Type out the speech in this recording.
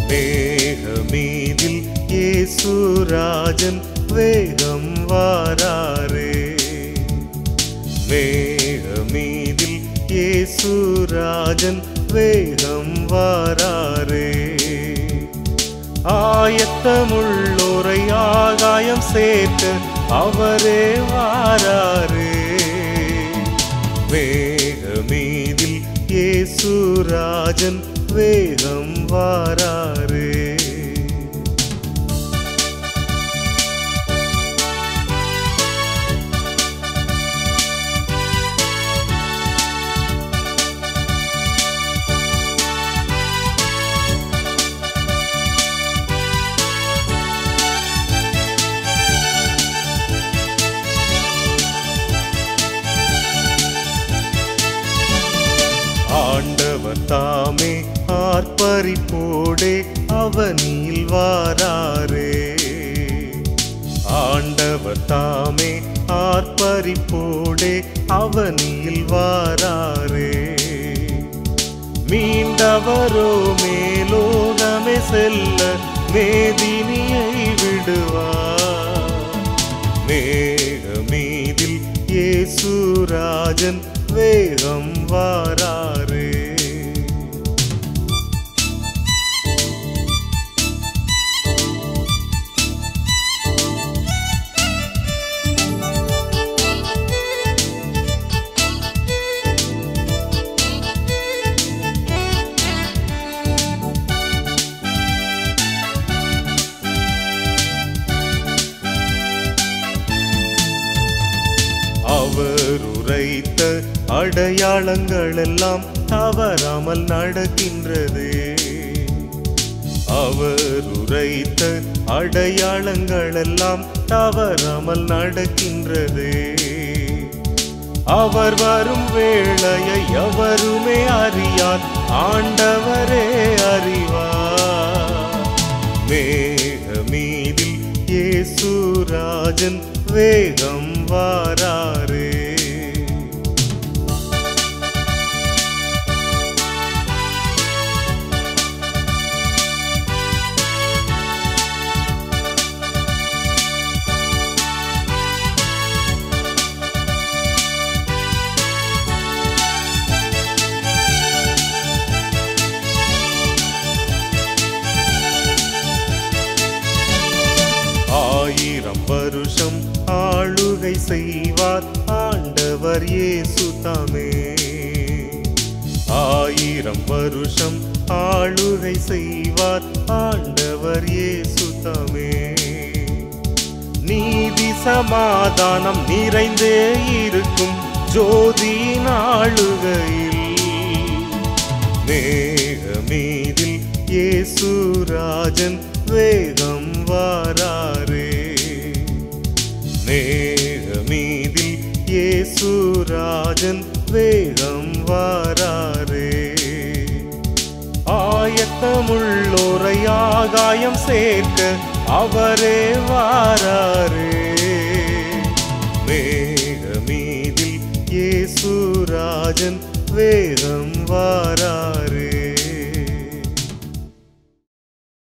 மேகமீதில் இயேசுராஜன் வேகம் வாராரே மேகமீதில் இயேசுராஜன் வேகம் வாராரே ஆயத்தமுள்ளோரை ஆகாயம் சேர்க்க அவரே வாராரே வேகமீதில் இயேசுராஜன் வேகம் வாராரே ஆண்டவர் தாமே ஆர்ப்பரிப்போடே அவனில் வாராரே ஆண்டவர் தாமே ஆர்ப்பரிப்போடே அவனில் வாராரே மீண்டவரோ மேலோகமே செல்ல மேதினியை விடுவார் மேகமீதில் இயேசுராஜன் வேகம் வாராரே அவர் உரைத்த அடையாளங்கள் எல்லாம் தவறாமல் நடக்கின்றது அவர் உரைத்த அடையாளங்கள் எல்லாம் தவறாமல் நடக்கின்றது அவர் வரும் வேளையை எவருமே அறியார் ஆண்டவரே அறிவார் மேகமீதில் இயேசுராஜன் வேகம் வாராரே ஆயிரம் வருஷம் ஆளுகை செய்வார் ஆண்டவர் இயேசு தாமே ஆயிரம் வருஷம் ஆளுகை செய்வார் ஆண்டவர் இயேசு தாமே நீதி சமாதானம் நிறைந்தே இருக்கும் ஜோதியின் ஆளுகையில் மேகமீதில் இயேசுராஜன் வேகம் வாராரே மேகமீதில் இயேசுராஜன் வேகம் வாராரே ஆயத்தமுள்ளோரை ஆகாயம் சேர்க்க அவரே வாராரே மேகமீதில் இயேசுராஜன் வேகம் வாராரே